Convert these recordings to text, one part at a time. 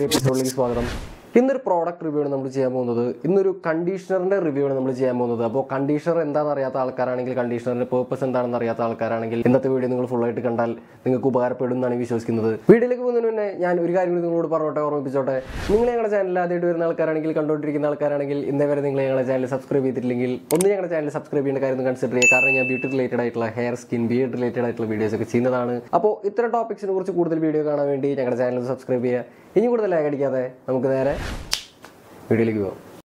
പുതിയൊരു എപ്പിസോഡിലേക്ക് സ്വാഗതം ഇന്നൊരു പ്രോഡക്റ്റ് റിവ്യൂ ആണ് നമ്മൾ ചെയ്യാൻ പോകുന്നത് ഇന്നൊരു കണ്ടീഷണറിന്റെ റിവ്യൂ ആണ് നമ്മൾ ചെയ്യാൻ പോകുന്നത് അപ്പോൾ കണ്ടീഷണർ എന്താണെന്ന് അറിയാത്ത ആൾക്കാരാണെങ്കിൽ കണ്ടീഷണറിന്റെ പേർപ്പസ് എന്താണെന്ന് അറിയാത്ത ആൾക്കാരാണെങ്കിൽ ഇന്നത്തെ വീഡിയോ നിങ്ങൾ full ആയിട്ട് കണ്ടാൽ നിങ്ങൾക്ക് ഉപകാരപ്പെടും എന്നാണ് വിശ്വസിക്കുന്നത് വീഡിയോയിലേക്ക് പോകുന്നതിന് മുന്നേ ഞാൻ ഒരു കാര്യം കൂടി നിങ്ങളോട് പറഞ്ഞോട്ടെ ഓർമ്മിപ്പിച്ചോട്ടെ നിങ്ങൾ ഞങ്ങളുടെ ചാനൽ ആദ്യമായിട്ട് വരുന്ന ആൾക്കാരാണെങ്കിൽ കണ്ടുകൊണ്ടിരിക്കുന്ന ആൾക്കാരാണെങ്കിൽ ഇന്നേ വരെ നിങ്ങൾ ഞങ്ങളുടെ ചാനൽ സബ്സ്ക്രൈബ് ചെയ്തിട്ടില്ലെങ്കിൽ ഒന്ന് ഞങ്ങളുടെ ചാനൽ സബ്സ്ക്രൈബ് ചെയ്യേണ്ട കാര്യം കൺസിഡർ ചെയ്യുക കാരണം ഞാൻ ബ്യൂട്ടി റിലേറ്റഡ് ആയിട്ടുള്ള ഹെയർ സ്കിൻ ബിയർഡ് റിലേറ്റഡ് ആയിട്ടുള്ള വീഡിയോസ് ഒക്കെ ചെയ്യുന്നതാണ് അപ്പോൾ ഇത്തരം ടോപ്പിക്സിനെ കുറിച്ച് കൂടുതൽ വീഡിയോ കാണാൻ വേണ്ടി ഞങ്ങളുടെ ചാനൽ സബ്സ്ക്രൈബ് ചെയ്യുക ഇനി കൂടുതൽ ലാഗ് അടിക്കാതെ നമുക്ക് നേരെ വീഡിയോയിലേക്ക് പോകാം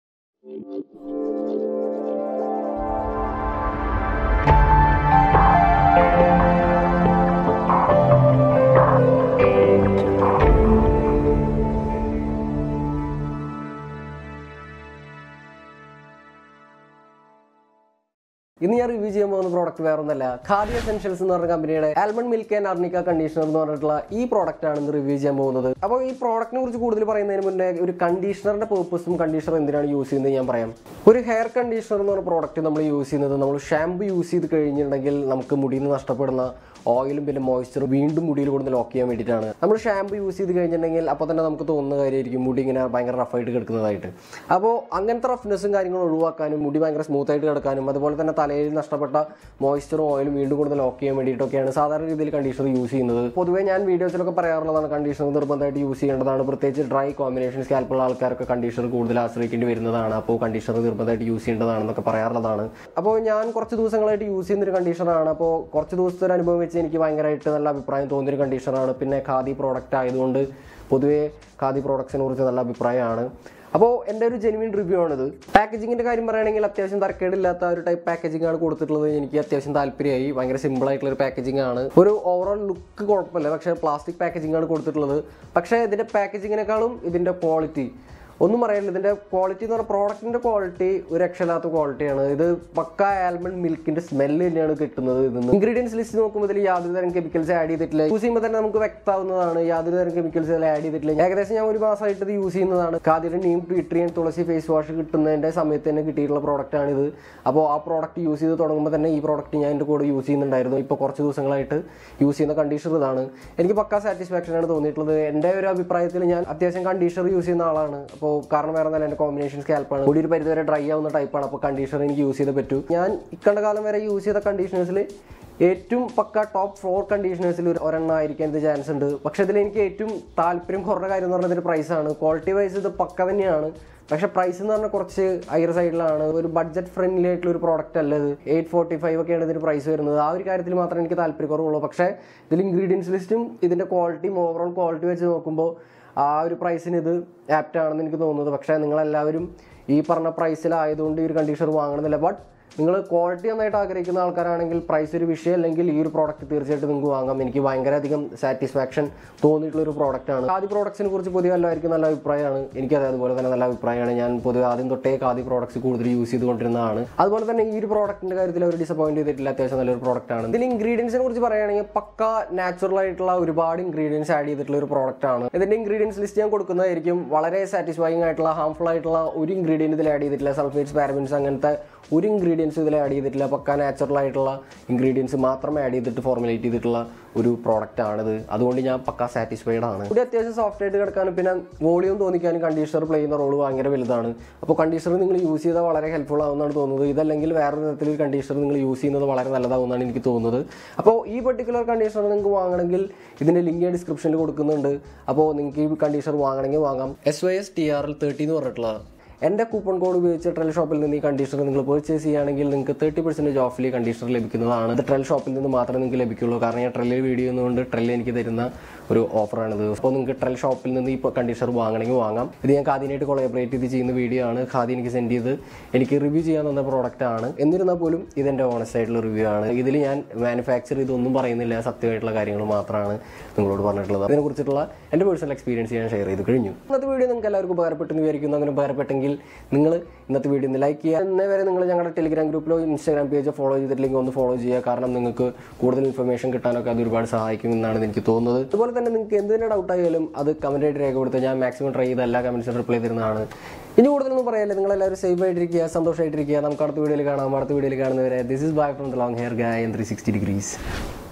ഇന്ന് ഞാൻ റിവ്യൂ ചെയ്യാൻ പോകുന്ന പ്രോഡക്റ്റ് വേറെ ഒന്നല്ല ഖാദി എസെൻഷ്യൽസ് എന്ന് പറഞ്ഞ കമ്പനിയുടെ almond milk and arnica conditioner എന്ന് പറഞ്ഞിട്ടുള്ള ഈ പ്രോഡക്റ്റ് ആണ് ഇന്ന് റിവ്യൂ ചെയ്യാൻ പോകുന്നത് അപ്പോൾ ഈ പ്രോഡക്റ്റിനെ കുറിച്ച് കൂടുതൽ പറയുന്നതിന് മുന്നേ ഒരു കണ്ടീഷണറിന്റെ പേർപ്പസും കണ്ടീഷണർ എന്തിനാണ് യൂസ് ചെയ്യുന്നത് ഞാൻ പറയാം ഒരു ഹെയർ കണ്ടീഷണർ എന്ന് പറഞ്ഞ പ്രോഡക്റ്റ് നമ്മൾ യൂസ് ചെയ്യുന്നത് നമ്മൾ ഷാമ്പു യൂസ് ചെയ്ത് കഴിഞ്ഞിട്ടുണ്ടെങ്കിൽ നമുക്ക് മുടിയിൽ നിന്ന് നഷ്ടപ്പെടുന്ന ഓയിലും പിന്നെ മോയ്സ്ചറും വീണ്ടും മുടിയിൽ കൊടുത്ത് ലോക്ക് ചെയ്യാൻ വേണ്ടിയിട്ടാണ് നമ്മൾ ഷാമ്പു യൂസ് ചെയ്ത് കഴിഞ്ഞിട്ടുണ്ടെങ്കിൽ അപ്പോൾ തന്നെ നമുക്ക് തോന്നുന്ന കാര്യമായിരിക്കും മുടി ഇങ്ങനെ ഭയങ്കര റഫായിട്ട് കിടക്കുന്നതായിട്ട് അപ്പോൾ അങ്ങനത്തെ റഫ്നെസ്സും കാര്യങ്ങളും ഒഴിവാക്കാനും മുടി ഭയങ്കര സ്മൂത്ത് ആയിട്ട് കിടക്കാനും അതുപോലെ തന്നെ തലയിൽ നഷ്ടപ്പെട്ട മോയ്സ്ചറും ഓയിലും വീണ്ടും കൊടുത്ത് ലോക്ക് ചെയ്യാൻ വേണ്ടിയിട്ടൊക്കെയാണ് സാധാരണ രീതിയിൽ കണ്ടീഷണർ യൂസ് ചെയ്യുന്നത് പൊതുവേ ഞാൻ വീഡിയോസിലൊക്കെ പറയാറുള്ളതാണ് കണ്ടീഷണർ നിർബന്ധമായിട്ട് യൂസ് ചെയ്യേണ്ടതാണ് പ്രത്യേകിച്ച് ഡ്രൈ കോമ്പിനേഷൻ സ്കാൽപ്പുള്ള ആൾക്കാർക്ക് കണ്ടീഷണർ കൂടുതൽ ആശ്രയിക്കേണ്ടി വരുന്നതാണ് അപ്പോൾ കണ്ടീഷണർ നിർബന്ധമായിട്ട് യൂസ് ചെയ്യേണ്ടതാണെന്നൊക്കെ പറയാറുള്ളതാണ് അപ്പോൾ ഞാൻ കുറച്ച് ദിവസങ്ങളായിട്ട് യൂസ് ചെയ്യുന്ന ഒരു കണ്ടീഷണറാണ് അപ്പോൾ കുറച്ച് ദിവസത്തെ ഒരു അനുഭവം വെച്ച് എനിക്ക് ഭയങ്കരമായിട്ട് നല്ല അഭിപ്രായം തോന്നിയൊരു കണ്ടീഷണറാണ് പിന്നെ ഖാദി പ്രോഡക്റ്റ് ആയതുകൊണ്ട് പൊതുവേ ഖാദി പ്രോഡക്ട്സിനെ കുറിച്ച് നല്ല അഭിപ്രായമാണ് അപ്പോൾ എൻ്റെ ഒരു ജെനുവിൻ റിവ്യൂ ആണിത് പാക്കേജിങ്ങിൻ്റെ കാര്യം പറയുകയാണെങ്കിൽ അത്യാവശ്യം തരക്കേടില്ലാത്ത ഒരു ടൈപ്പ് പാക്കേജിംഗ് ആണ് കൊടുത്തിട്ടുള്ളത് എനിക്ക് അത്യാവശ്യം താല്പര്യമായി ഭയങ്കര സിമ്പിൾ ആയിട്ടുള്ള ഒരു പാക്കേജിംഗ് ആണ് ഒരു ഓവറോൾ ലുക്ക് കുഴപ്പമില്ല പക്ഷേ പ്ലാസ്റ്റിക് പാക്കേജിംഗ് ആണ് കൊടുത്തിട്ടുള്ളത് പക്ഷേ ഇതിൻ്റെ പാക്കേജിങ്ങിനേക്കാളും ഇതിൻ്റെ ക്വാളിറ്റി ഒന്നും പറയാനില്ല ഇതിന്റെ ക്വാളിറ്റി എന്ന് പറഞ്ഞാൽ പ്രോഡക്റ്റിന്റെ ക്വാളിറ്റി ഒരു രക്ഷയില്ലാത്ത ക്വാളിറ്റിയാണ് ഇത് പക്ക ആൽമണ്ട് മിൽക്കിന്റെ സ്മെല്ല് തന്നെയാണ് കിട്ടുന്നത് ഇതിന് ഇൻഗ്രീഡിയൻസ് ലിസ്റ്റ് നോക്കുമ്പോൾ ഇതിൽ യാതൊരു തരം കെമിക്കൽസ് ആഡ് ചെയ്തിട്ടില്ല യൂസ് ചെയ്യുമ്പോൾ തന്നെ നമുക്ക് വ്യക്തമാവുന്നതാണ് യാതൊരു തരം കെമിക്കൽസ് ഇതിൽ ആഡ് ചെയ്തിട്ടില്ല ഏകദേശം ഞാൻ ഒരു മാസമായിട്ട് ഇത് യൂസ് ചെയ്യുന്നതാണ് കാതിയുടെ നീം ട്രീട്രിയൻ തുളസി ഫേസ് വാഷ് കിട്ടുന്നതിന്റെ സമയത്ത് തന്നെ കിട്ടിയിട്ടുള്ള പ്രോഡക്റ്റ് ആണിത് അപ്പോൾ ആ പ്രോഡക്റ്റ് യൂസ് ചെയ്ത് തുടങ്ങുമ്പോൾ തന്നെ ഈ പ്രോഡക്റ്റ് ഞാൻ എൻ്റെ കൂടെ യൂസ് ചെയ്യുന്നുണ്ടായിരുന്നു ഇപ്പോൾ കുറച്ച് ദിവസങ്ങളായിട്ട് യൂസ് ചെയ്യുന്ന കണ്ടീഷണർ ഇതാണ് എനിക്ക് പക്ക സാറ്റിസ്ഫാക്ഷൻ ആണ് തോന്നിയിട്ടുള്ളത് എൻ്റെ ഒരു അഭിപ്രായത്തിൽ ഞാൻ അത്യാവശ്യം കണ്ടീഷണർ യൂസ് ചെയ്യുന്ന ആളാണ് അപ്പോൾ കാരണം വേറെ നല്ല എൻ്റെ കോമ്പിനേഷൻ സ്കാൽപ്പാണ് മുടി ഒരു പരിധി വരെ ഡ്രൈ ആവുന്ന ടൈപ്പാണ് അപ്പോൾ കണ്ടീഷണർ എനിക്ക് യൂസ് ചെയ്തേ പറ്റൂ ഞാൻ ഇക്കണ്ട കാലം വരെ യൂസ് ചെയ്ത കണ്ടീഷണേഴ്സിൽ ഏറ്റവും പക്ക ടോപ്പ് ഫോർ കണ്ടീഷണേഴ്സിൽ ഒരു ഒരെണ്ണം ആയിരിക്കാൻ ഇത് ചാൻസ് ഉണ്ട് പക്ഷേ ഇതിൽ എനിക്ക് ഏറ്റവും താല്പര്യം കുറഞ്ഞ കാര്യം എന്ന് പറഞ്ഞാൽ ഇതിൻ്റെ പ്രൈസാണ് ക്വാളിറ്റി വൈസ് ഇത് പക്ക തന്നെയാണ് പക്ഷേ പ്രൈസ് എന്ന് പറഞ്ഞാൽ കുറച്ച് ഹയർ സൈഡിലാണ് ഒരു ബഡ്ജറ്റ് ഫ്രണ്ട്ലി ആയിട്ടുള്ള ഒരു പ്രോഡക്റ്റ് അല്ല ഇത് എയ്റ്റ് ഫോർട്ടി ഫൈവ് ഒക്കെയാണ് ഇതിന് പ്രൈസ് വരുന്നത് ആ ഒരു കാര്യത്തിൽ മാത്രമേ എനിക്ക് താല്പര്യക്കുറവുള്ളൂ പക്ഷേ ഇതിൽ ഇൻഗ്രീഡിയൻസ് ലിസ്റ്റും ഇതിൻ്റെ ക്വാളിറ്റിയും ഓവറോൾ ക്വാളിറ്റി വെച്ച് നോക്കുമ്പോൾ ആ ഒരു പ്രൈസിന് ഇത് ആപ്റ്റ് ആണെന്ന് എനിക്ക് തോന്നുന്നത് പക്ഷേ നിങ്ങളെല്ലാവരും ഈ പറഞ്ഞ പ്രൈസിലായതുകൊണ്ട് ഈ ഒരു കണ്ടീഷണർ വാങ്ങണമെന്നില്ല ബട്ട് നിങ്ങൾ ക്വാളിറ്റി നന്നായിട്ട് ആഗ്രഹിക്കുന്ന ആൾക്കാരാണെങ്കിൽ പ്രൈസ് ഒരു വിഷയമല്ലെങ്കിൽ ഈ ഒരു പ്രോഡക്റ്റ് തീർച്ചയായിട്ടും നിങ്ങൾക്ക് വാങ്ങാം എനിക്ക് ഭയങ്കര അധികം സാറ്റിസ്ഫാക്ഷൻ തോന്നിയിട്ടുള്ള ഒരു പ്രോഡക്റ്റാണ് ആദ്യ പ്രോഡക്ട്സിനെ കുറിച്ച് പൊതുവെ എല്ലാവർക്കും നല്ല അഭിപ്രായമാണ് എനിക്കത് അതുപോലെ തന്നെ നല്ല അഭിപ്രായമാണ് ഞാൻ പൊതുവെ ആദ്യം തൊട്ടേ ആദ്യ പ്രോഡക്ട്സ് കൂടുതൽ യൂസ് ചെയ്തുകൊണ്ടിരുന്നതാണ് അതുപോലെ തന്നെ ഈ ഒരു പ്രോഡക്റ്റിന്റെ കാര്യത്തിൽ അവർ ഡിസപ്പോയിന്റ് ചെയ്തിട്ടില്ല അത്യാവശ്യം നല്ലൊരു പ്രോഡക്റ്റ് ആണ് ഇതിൽ ഇൻഗ്രീഡിയൻസിനെ കുറിച്ച് പറയുകയാണെങ്കിൽ പക്ക നാച്ചുറൽ ആയിട്ടുള്ള ഒരുപാട് ഇൻഗ്രീഡിയൻസ് ആഡ് ചെയ്തിട്ടുള്ള ഒരു പ്രോഡക്റ്റ് ആണ് ഇതിന്റെ ഇൻഗ്രീഡിയൻസ് ലിസ്റ്റ് ഞാൻ കൊടുക്കുന്നതായിരിക്കും വളരെ സാറ്റിസ്ഫൈങ് ആയിട്ടുള്ള ഹാംഫുൾ ആയിട്ടുള്ള ഒരു ഇൻഗ്രീഡിയൻറ്റ് ഇതിൽ ആഡ് ചെയ്തിട്ടില്ല സൾഫേറ്റ്സ് പാരബിൻസ് അങ്ങനത്തെ ഒരു ഇൻഗ്രീഡിയൻസ് ഇതിൽ ആഡ് ചെയ്തിട്ടില്ല പക്ക നാച്ചുറൽ ആയിട്ടുള്ള ഇൻഗ്രീഡിയൻസ് മാത്രമേ ആഡ് ചെയ്തിട്ട് ഫോർമുലേറ്റ് ചെയ്തിട്ടുള്ള ഒരു പ്രോഡക്റ്റ് ആണിത് അതുകൊണ്ട് ഞാൻ പക്ക സാറ്റിസ്ഫൈഡ് ആണ് ഇവിടെ അത്യാവശ്യം സോഫ്റ്റ് ആയിട്ട് കിടക്കാനും പിന്നെ വോളിയം തോന്നിക്കാനും കണ്ടീഷണർ പ്ലേ ചെയ്യുന്ന റോള് ഭയങ്കര വലുതാണ് അപ്പോൾ കണ്ടീഷണർ നിങ്ങൾ യൂസ് ചെയ്താൽ വളരെ ഹെൽപ്ഫുൾ ആവുമെന്നാണ് തോന്നുന്നത് ഇതല്ലെങ്കിൽ വേറെ തരത്തിൽ കണ്ടീഷണർ നിങ്ങൾ യൂസ് ചെയ്യുന്നത് വളരെ നല്ലതാവുമെന്നാണ് എനിക്ക് തോന്നുന്നത് അപ്പോൾ ഈ പെർട്ടിക്കുലർ കണ്ടീഷണർ നിങ്ങൾക്ക് വാങ്ങണമെങ്കിൽ ഇതിൻ്റെ ലിങ്ക് ഞാൻ ഡിസ്ക്രിപ്ഷനിൽ കൊടുക്കുന്നുണ്ട് അപ്പോൾ നിങ്ങൾക്ക് ഈ കണ്ടീഷണർ വാങ്ങണമെങ്കിൽ വാങ്ങാം S Y S T R L thirty എന്ന് പറഞ്ഞിട്ടുള്ള എൻ്റെ കൂപ്പൺ കോഡ് ഉപയോഗിച്ച് ട്രെൽ ഷോപ്പിൽ നിന്ന് ഈ കണ്ടീഷണർ നിങ്ങൾ പർച്ചേസ് ചെയ്യുകയാണെങ്കിൽ നിങ്ങൾക്ക് തേർട്ടി പെർസെൻറ്റേജ് ഓഫിൽ ഈ കണ്ടീഷണർ ലഭിക്കുന്നതാണ് ഇത് ട്രെൽ ഷോപ്പിൽ നിന്ന് മാത്രമേ നിങ്ങൾക്ക് ലഭിക്കുള്ളൂ കാരണം ഞാൻ ട്രെല്ലിൽ വീഡിയോ ചെയ്യുന്നതുകൊണ്ട് ട്രെല്ല് എനിക്ക് തരുന്ന ഒരു ഓഫറാണിത് അപ്പോൾ നിങ്ങൾക്ക് ട്രെൽ ഷോപ്പിൽ നിന്ന് ഈ കണ്ടീഷണർ വാങ്ങണമെങ്കിൽ വാങ്ങാം ഇത് ഞാൻ ഖാദിനായിട്ട് കൊളാബറേറ്റ് ചെയ്ത് ചെയ്യുന്ന വീഡിയോ ആണ് ഖാദി എനിക്ക് സെൻഡ് ചെയ്ത് എനിക്ക് റിവ്യൂ ചെയ്യാൻ തന്ന പ്രോഡക്റ്റ് ആണ് എന്നിരുന്നാൽ പോലും ഇതെൻ്റെ ഓണസ്റ്റ് ആയിട്ടുള്ള റിവ്യൂ ആണ് ഇതിൽ ഞാൻ മാനുഫാക്ചർ ഇതൊന്നും പറയുന്നില്ല സത്യമായിട്ടുള്ള കാര്യങ്ങൾ മാത്രമാണ് നിങ്ങളോട് പറഞ്ഞിട്ടുള്ളത് അതിനെക്കുറിച്ചിട്ടുള്ള എൻ്റെ പേഴ്സണൽ എക്സ്പീരിയൻസ് ഞാൻ ഷെയർ ചെയ്ത് കഴിഞ്ഞു ഇന്നത്തെ വീഡിയോ നിങ്ങൾക്ക് എല്ലാവർക്കും ഉപകാരപ്പെട്ടെന്ന് വിചാരിക്കുന്നു അങ്ങനെ ഉപകാരപ്പെട്ടെങ്കിൽ നിങ്ങൾ ഇന്നത്തെ വീഡിയോ ഒന്ന് ലൈക്ക് ചെയ്യുക ഇന്നേ വരെ നിങ്ങൾ ഞങ്ങളുടെ ടെലിഗ്രാം ഗ്രൂപ്പിലോ ഇൻസ്റ്റാഗ്രാം പേജോ ഫോളോ ചെയ്തിട്ടില്ലെങ്കിൽ ഒന്ന് ഫോളോ ചെയ്യുക കാരണം നിങ്ങൾക്ക് കൂടുതൽ ഇൻഫർമേഷൻ കിട്ടാനൊക്കെ അത് ഒരുപാട് സഹായിക്കും എന്നാണ് എനിക്ക് തോന്നുന്നത് അതുപോലെ തന്നെ നിങ്ങൾക്ക് എന്തിൻ്റെ ഡൗട്ട് ആയാലും അത് കമൻ്റ് ആയിട്ട് രേഖപ്പെടുത്തുക ഞാൻ മാക്സിമം ട്രൈ ചെയ്ത് എല്ലാ കമൻസിനും റിപ്ലൈ തരുന്നതാണ് ഇനി കൂടുതലൊന്നും പറയാല്ലേ നിങ്ങൾ എല്ലാവരും സേഫ് ആയിട്ടിരിക്കുക സന്തോഷമായിട്ടിരിക്കുക നമുക്ക് അടുത്ത വീഡിയോയിൽ കാണാം അടുത്ത വീഡിയോയിൽ കാണുന്നവരെ this is bye from the long hair guy three sixty degrees